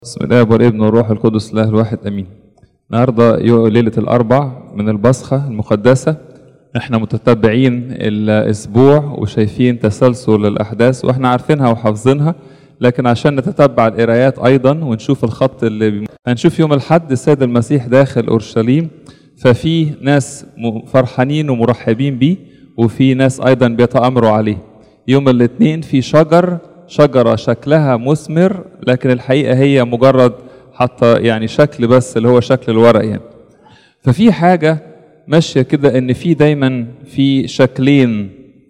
بسم الله والابن والروح القدس الله الواحد امين النهارده يو- ليله الاربع من البصخه المقدسه احنا متتبعين الاسبوع وشايفين تسلسل الاحداث واحنا عارفينها وحافظينها لكن عشان نتتبع القرايات ايضا ونشوف الخط اللي بي... هنشوف يوم الحد السيد المسيح داخل اورشليم ففي ناس م- فرحانين ومرحبين بيه وفي ناس ايضا بيتامروا عليه يوم الاثنين في شجر شجرة شكلها مثمر لكن الحقيقة هي مجرد حتى يعني شكل بس اللي هو شكل الورق يعني ففي حاجة ماشية كده ان في دايما في شكلين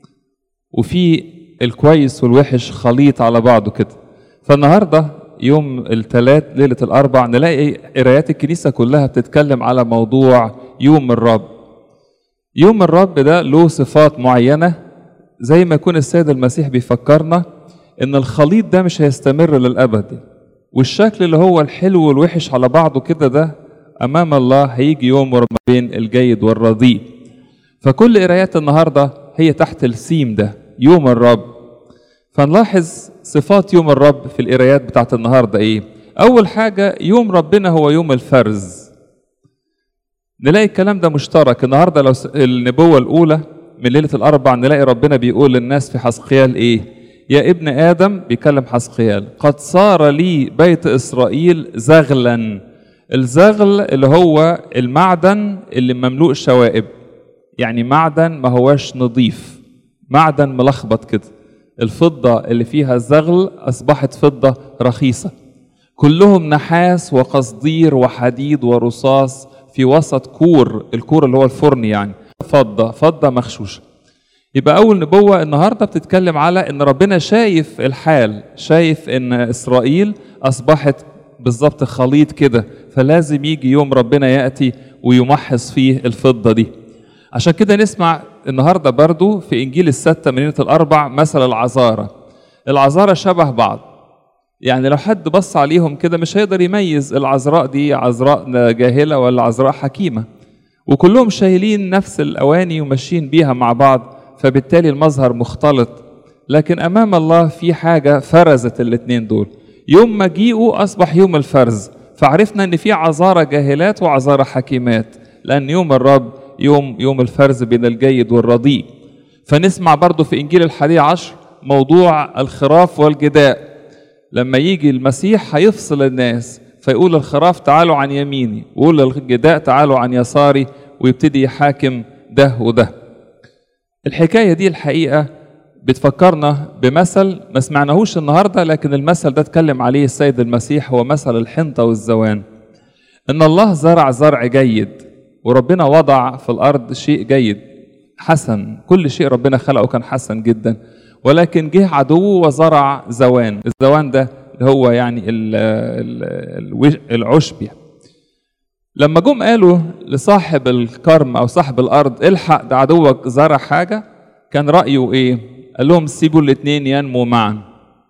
وفي الكويس والوحش خليط على بعضه كده فالنهارده يوم الثلاث ليلة الأربع نلاقي قرايات الكنيسة كلها بتتكلم على موضوع يوم الرب يوم الرب ده له صفات معينة زي ما يكون السيد المسيح بيفكرنا ان الخليط ده مش هيستمر للأبد والشكل اللي هو الحلو والوحش على بعضه كده ده أمام الله هيجي يوم ما بين الجيد والرديء فكل قرايات النهاردة هي تحت السيم ده يوم الرب فنلاحظ صفات يوم الرب في القرايات بتاعت النهاردة ايه أول حاجة يوم ربنا هو يوم الفرز نلاقي الكلام ده مشترك النهارده لو س- النبوة الأولى من ليلة الأربع نلاقي ربنا بيقول للناس في حسقيال إيه؟ يا ابن آدم بيكلم حسقيال قد صار لي بيت إسرائيل زغلا الزغل اللي هو المعدن اللي مملوء شوائب يعني معدن ما هواش نظيف معدن ملخبط كده الفضة اللي فيها زغل أصبحت فضة رخيصة كلهم نحاس وقصدير وحديد ورصاص في وسط كور الكور اللي هو الفرن يعني فضة فضة مغشوشة يبقى أول نبوة النهاردة بتتكلم على إن ربنا شايف الحال شايف إن إسرائيل أصبحت بالظبط خليط كده فلازم يجي يوم ربنا يأتي ويمحص فيه الفضة دي عشان كده نسمع النهاردة برضو في إنجيل الستة من ليلة الأربع مثل العذارة العذارة شبه بعض يعني لو حد بص عليهم كده مش هيقدر يميز العذراء دي عذراء جاهلة ولا عذراء حكيمة وكلهم شايلين نفس الأواني وماشيين بيها مع بعض فبالتالي المظهر مختلط لكن أمام الله في حاجة فرزت الاتنين دول يوم مجيئه أصبح يوم الفرز فعرفنا إن في عذارى جاهلات وعذارى حكيمات لأن يوم الرب يوم يوم الفرز بين الجيد والرديء فنسمع برضو في إنجيل الحادي عشر موضوع الخراف والجداء لما يجي المسيح هيفصل الناس فيقول الخراف تعالوا عن يميني ويقول الجداء تعالوا عن يساري ويبتدي يحاكم ده وده الحكاية دي الحقيقة بتفكرنا بمثل ما سمعناهوش النهاردة لكن المثل ده اتكلم عليه السيد المسيح هو مثل الحنطة والزوان إن الله زرع زرع جيد وربنا وضع في الأرض شيء جيد حسن كل شيء ربنا خلقه كان حسن جدا ولكن جه عدو وزرع زوان الزوان ده اللي هو يعني ال ال العشب يعني. لما جم قالوا لصاحب الكرم او صاحب الارض الحق ده عدوك زرع حاجه كان رايه ايه قال لهم سيبوا الاثنين ينمو معا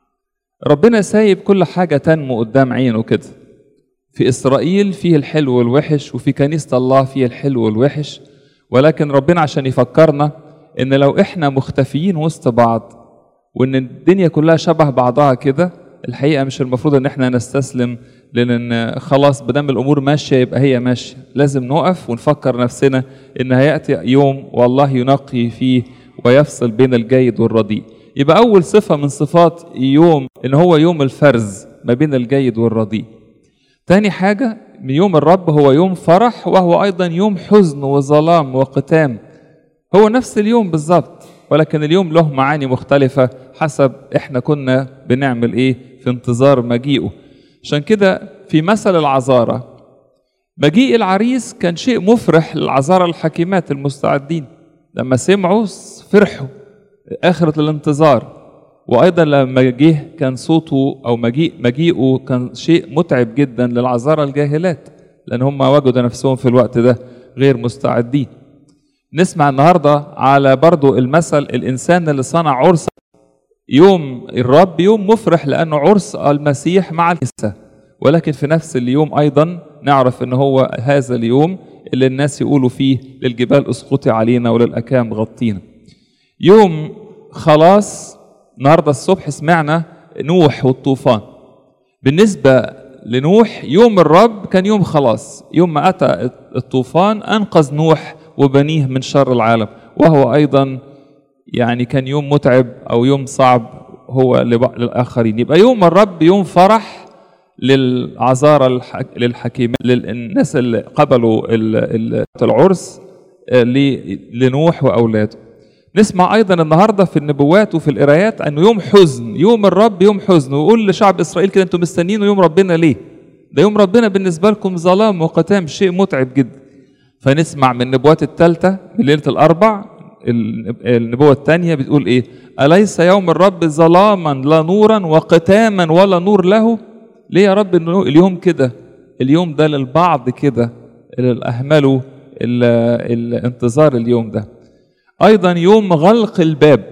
ربنا سايب كل حاجه تنمو قدام عينه كده في اسرائيل فيه الحلو والوحش وفي كنيسه الله فيه الحلو والوحش ولكن ربنا عشان يفكرنا ان لو احنا مختفيين وسط بعض وان الدنيا كلها شبه بعضها كده الحقيقه مش المفروض ان احنا نستسلم لان خلاص بدام الامور ماشيه يبقى هي ماشيه لازم نقف ونفكر نفسنا ان هياتي يوم والله ينقي فيه ويفصل بين الجيد والرديء يبقى اول صفه من صفات يوم ان هو يوم الفرز ما بين الجيد والرديء تاني حاجه من يوم الرب هو يوم فرح وهو ايضا يوم حزن وظلام وقتام هو نفس اليوم بالظبط ولكن اليوم له معاني مختلفة حسب احنا كنا بنعمل ايه في انتظار مجيئه عشان كده في مثل العذارة مجيء العريس كان شيء مفرح للعذارى الحكيمات المستعدين لما سمعوا فرحوا آخرة الانتظار وأيضا لما جه كان صوته أو مجيء مجيئه كان شيء متعب جدا للعذارى الجاهلات لأن هم وجدوا نفسهم في الوقت ده غير مستعدين نسمع النهاردة على برضو المثل الإنسان اللي صنع عرس يوم الرب يوم مفرح لأنه عرس المسيح مع الكنيسة ولكن في نفس اليوم أيضا نعرف أنه هو هذا اليوم اللي الناس يقولوا فيه للجبال اسقطي علينا وللأكام غطينا يوم خلاص النهاردة الصبح سمعنا نوح والطوفان بالنسبة لنوح يوم الرب كان يوم خلاص يوم ما أتى الطوفان أنقذ نوح وبنيه من شر العالم وهو أيضا يعني كان يوم متعب أو يوم صعب هو لبع- للآخرين يبقى يوم الرب يوم فرح للعذارى الح- للحكيمين للناس اللي قبلوا ال- ال- العرس آه، ل- لنوح وأولاده نسمع أيضا النهاردة في النبوات وفي القرايات أنه يوم حزن يوم الرب يوم حزن ويقول لشعب إسرائيل كده أنتم مستنيين يوم ربنا ليه ده يوم ربنا بالنسبة لكم ظلام وقتام شيء متعب جدا فنسمع من النبوات الثالثة من ليلة الأربع ال- النبوة الثانية بتقول إيه أليس يوم الرب ظلاما لا نورا وقتاما ولا نور له ليه يا رب إنه اليوم كده اليوم ده للبعض كده اللي أهملوا ال- الانتظار اليوم ده أيضا يوم غلق الباب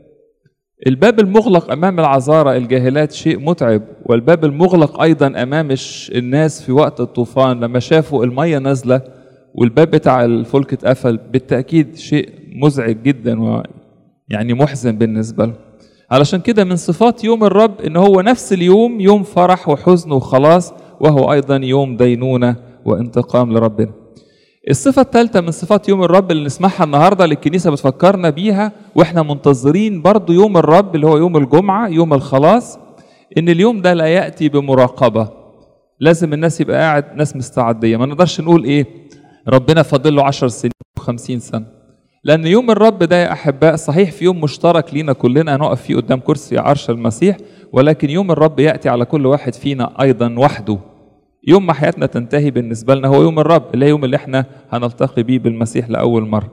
الباب المغلق أمام العذارى الجاهلات شيء متعب والباب المغلق أيضا أمام الش- الناس في وقت الطوفان لما شافوا المية نازلة والباب بتاع الفلك اتقفل بالتأكيد شيء مزعج جدا ويعني محزن بالنسبة لهم علشان كده من صفات يوم الرب ان هو نفس اليوم يوم فرح وحزن وخلاص وهو ايضا يوم دينونة وانتقام لربنا الصفة الثالثة من صفات يوم الرب اللي نسمعها النهاردة اللي الكنيسة بتفكرنا بيها واحنا منتظرين برضو يوم الرب اللي هو يوم الجمعة يوم الخلاص ان اليوم ده لا يأتي بمراقبة لازم الناس يبقى قاعد ناس مستعدية ما نقدرش نقول ايه ربنا فاضل له عشر سنين وخمسين سنة لأن يوم الرب ده يا أحباء صحيح في يوم مشترك لينا كلنا هنقف فيه قدام كرسي عرش المسيح ولكن يوم الرب يأتي على كل واحد فينا أيضا وحده يوم ما حياتنا تنتهي بالنسبة لنا هو يوم الرب اللي هي يوم اللي احنا هنلتقي بيه بالمسيح لأول مرة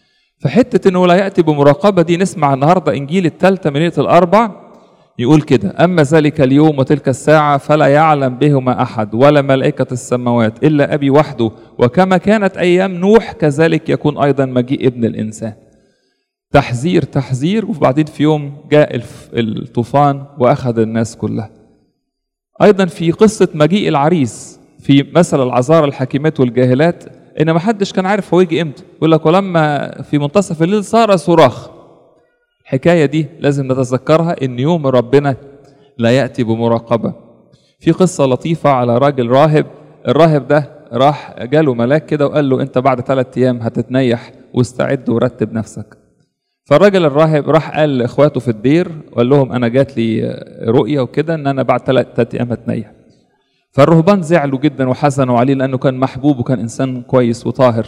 فحتة انه لا يأتي بمراقبة دي نسمع النهاردة انجيل الثالثة من ليلة الاربع يقول كده اما ذلك اليوم وتلك الساعة فلا يعلم بهما احد ولا ملائكة السماوات الا ابي وحده وكما كانت ايام نوح كذلك يكون ايضا مجيء ابن الانسان تحذير تحذير وبعدين في يوم جاء الف- الطوفان واخذ الناس كلها ايضا في قصة مجيء العريس في مثل العذارى الحكيمات والجاهلات ان ما حدش كان عارف هو يجي امتى يقول لك ولما في منتصف الليل صار صراخ الحكايه دي لازم نتذكرها ان يوم ربنا لا ياتي بمراقبه في قصه لطيفه على راجل راهب الراهب ده راح جاله ملاك كده وقال له انت بعد ثلاث ايام هتتنيح واستعد ورتب نفسك فالراجل الراهب راح قال لاخواته في الدير وقال لهم انا جات لي رؤيه وكده ان انا بعد ثلاث ايام هتنيح فالرهبان زعلوا جدا وحزنوا عليه لانه كان محبوب وكان انسان كويس وطاهر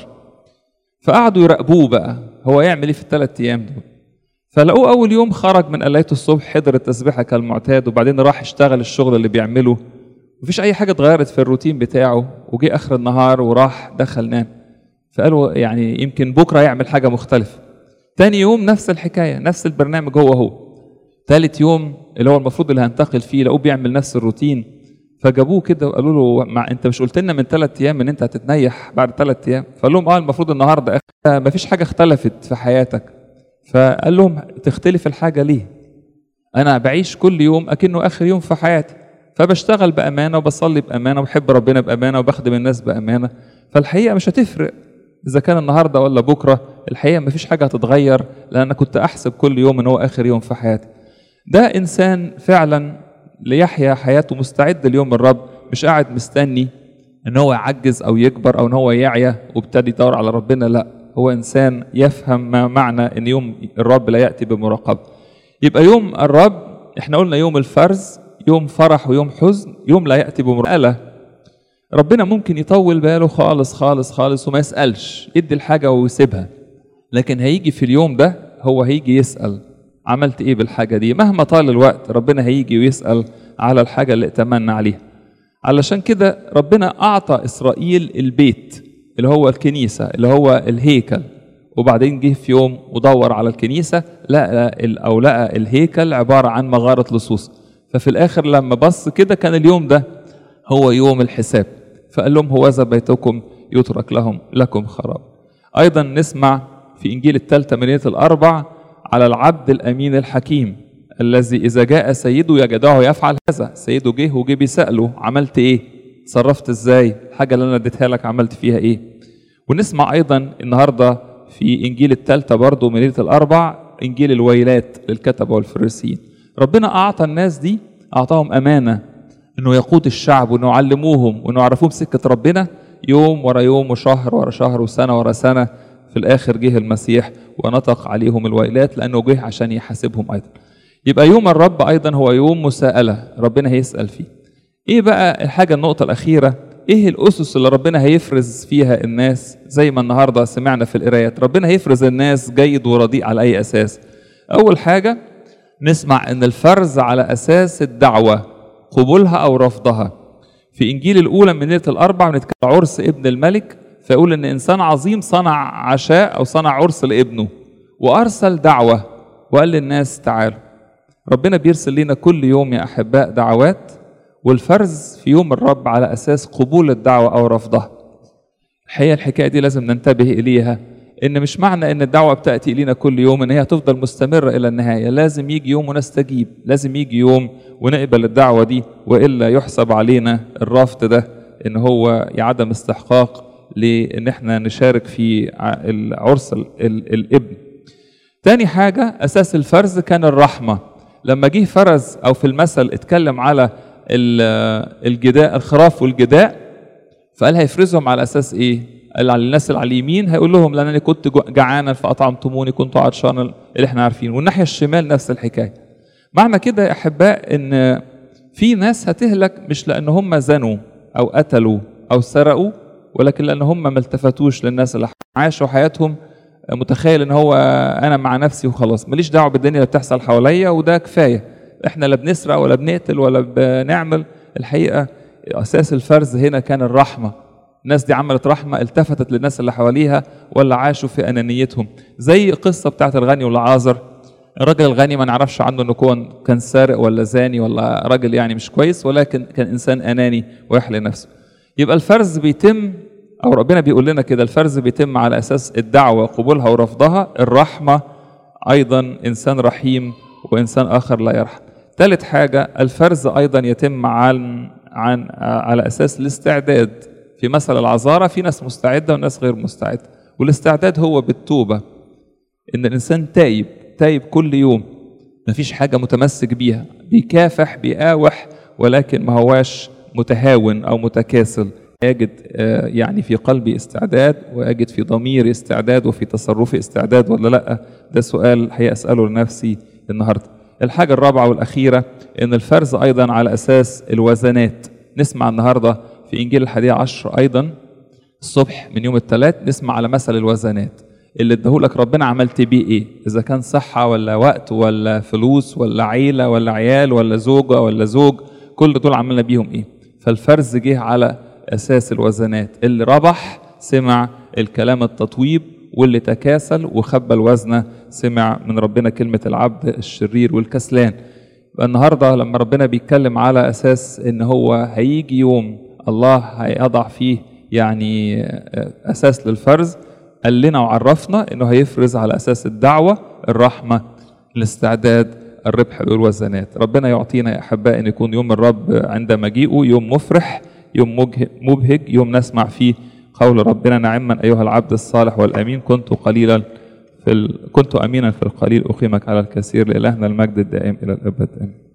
فقعدوا يراقبوه بقى هو يعمل ايه في الثلاث ايام دول فلقوه اول يوم خرج من قلايه الصبح حضر التسبيحه كالمعتاد وبعدين راح اشتغل الشغل اللي بيعمله مفيش اي حاجه اتغيرت في الروتين بتاعه وجي اخر النهار وراح دخل نام فقالوا يعني يمكن بكره يعمل حاجه مختلفه تاني يوم نفس الحكايه نفس البرنامج هو هو تالت يوم اللي هو المفروض اللي هنتقل فيه لقوه بيعمل نفس الروتين فجابوه كده وقالوا له مع انت مش قلت لنا من ثلاث ايام ان انت هتتنيح بعد ثلاث ايام فقال لهم اه المفروض النهارده ما فيش حاجه اختلفت في حياتك فقال لهم تختلف الحاجه ليه انا بعيش كل يوم اكنه اخر يوم في حياتي فبشتغل بامانه وبصلي بامانه وبحب ربنا بامانه وبخدم الناس بامانه فالحقيقه مش هتفرق اذا كان النهارده ولا بكره الحقيقه ما فيش حاجه هتتغير لان انا كنت احسب كل يوم ان هو اخر يوم في حياتي ده انسان فعلا ليحيا حياته مستعد ليوم الرب مش قاعد مستني ان هو يعجز او يكبر او ان هو يعيا وابتدي يدور على ربنا لا هو انسان يفهم ما معنى ان يوم الرب لا ياتي بمراقبه يبقى يوم الرب احنا قلنا يوم الفرز يوم فرح ويوم حزن يوم لا ياتي بمراقبه ربنا ممكن يطول باله خالص خالص خالص وما يسالش يدي الحاجه ويسيبها لكن هيجي في اليوم ده هو هيجي يسال عملت ايه بالحاجه دي مهما طال الوقت ربنا هيجي ويسال على الحاجه اللي اتمنى عليها علشان كده ربنا اعطى اسرائيل البيت اللي هو الكنيسه اللي هو الهيكل وبعدين جه في يوم ودور على الكنيسه لقى او لقى الهيكل عباره عن مغاره لصوص ففي الاخر لما بص كده كان اليوم ده هو يوم الحساب فقال لهم هوذا بيتكم يترك لهم لكم خراب ايضا نسمع في انجيل الثالثه من ليله الاربع على العبد الامين الحكيم الذي اذا جاء سيده يجده يفعل هذا سيده جه وجه بيساله عملت ايه تصرفت ازاي الحاجه اللي انا اديتها لك عملت فيها ايه ونسمع ايضا النهارده في انجيل الثالثه برضه من ليله الاربع انجيل الويلات للكتبه والفريسيين ربنا اعطى الناس دي اعطاهم امانه انه يقود الشعب وانه يعلموهم وانه يعرفوهم سكه ربنا يوم ورا يوم وشهر ورا شهر وسنه ورا سنه في الاخر جه المسيح ونطق عليهم الويلات لانه جه عشان يحاسبهم ايضا يبقى يوم الرب ايضا هو يوم مساءله ربنا هيسال فيه ايه بقى الحاجه النقطه الاخيره ايه الاسس اللي ربنا هيفرز فيها الناس زي ما النهارده سمعنا في القرايات ربنا هيفرز الناس جيد ورديء على اي اساس اول حاجه نسمع ان الفرز على اساس الدعوه قبولها او رفضها في انجيل الاولى من ليله الاربع بنتكلم عرس ابن الملك فيقول ان انسان عظيم صنع عشاء او صنع عرس لابنه وارسل دعوه وقال للناس تعالوا ربنا بيرسل لنا كل يوم يا احباء دعوات والفرز في يوم الرب على اساس قبول الدعوه او رفضها الحقيقه الحكايه دي لازم ننتبه اليها ان مش معنى ان الدعوه بتاتي الينا كل يوم ان هي هتفضل مستمره الى النهايه لازم يجي يوم ونستجيب لازم يجي يوم ونقبل الدعوه دي والا يحسب علينا الرفض ده ان هو عدم استحقاق لان احنا نشارك في العرس ال- ال- الابن تاني حاجة أساس الفرز كان الرحمة لما جه فرز أو في المثل اتكلم على ال- الجداء الخراف والجداء فقال هيفرزهم على أساس إيه؟ قال على الناس اللي على اليمين هيقول لهم لأنني كنت جو- جعانا فأطعمتموني كنت عطشانا اللي احنا عارفينه والناحية الشمال نفس الحكاية معنى كده يا أحباء إن في ناس هتهلك مش لأن هم زنوا أو قتلوا أو سرقوا ولكن لأن هم ما التفتوش للناس اللي عاشوا حياتهم متخيل ان هو انا مع نفسي وخلاص ماليش دعوه بالدنيا اللي بتحصل حواليا وده كفايه احنا لا بنسرق ولا بنقتل ولا بنعمل الحقيقه اساس الفرز هنا كان الرحمه الناس دي عملت رحمه التفتت للناس اللي حواليها ولا عاشوا في انانيتهم زي القصه بتاعت الغني والعازر الراجل الغني ما نعرفش عنه انه كون كان سارق ولا زاني ولا راجل يعني مش كويس ولكن كان انسان اناني ويحلي نفسه يبقى الفرز بيتم او ربنا بيقول لنا كده الفرز بيتم على اساس الدعوه قبولها ورفضها الرحمه ايضا انسان رحيم وانسان اخر لا يرحم ثالث حاجه الفرز ايضا يتم عن عن على اساس الاستعداد في مثل العذاره في ناس مستعده وناس غير مستعده والاستعداد هو بالتوبه ان الانسان تايب تايب كل يوم مفيش حاجه متمسك بيها بيكافح بيقاوح ولكن ما هواش متهاون او متكاسل يجد آه، يعني في قلبي استعداد واجد في ضميري استعداد وفي تصرفي استعداد ولا لا ده سؤال هي اساله لنفسي النهارده الحاجه الرابعه والاخيره ان الفرز ايضا على اساس الوزنات نسمع النهارده في انجيل الحادية عشر ايضا الصبح من يوم الثلاث نسمع على مثل الوزنات اللي اداهولك ربنا عملت بيه ايه اذا كان صحة ولا وقت ولا فلوس ولا عيلة ولا عيال ولا زوجة ولا زوج كل دول عملنا بيهم ايه فالفرز جه على اساس الوزنات اللي ربح سمع الكلام التطويب واللي تكاسل وخبى الوزنة سمع من ربنا كلمة العبد الشرير والكسلان يبقى النهارده لما ربنا بيتكلم على اساس ان هو هيجي يوم الله هيضع فيه يعني اساس للفرز قال لنا وعرفنا انه هيفرز على اساس الدعوه الرحمه الاستعداد الربح والوزنات ربنا يعطينا يا احباء ان يكون يوم الرب عند مجيئه يوم مفرح يوم مجه- مبهج يوم نسمع فيه قول ربنا نعما ايها العبد الصالح والامين كنت قليلا في ال... كنت امينا في القليل اقيمك على الكثير لالهنا المجد الدائم الى الابد امين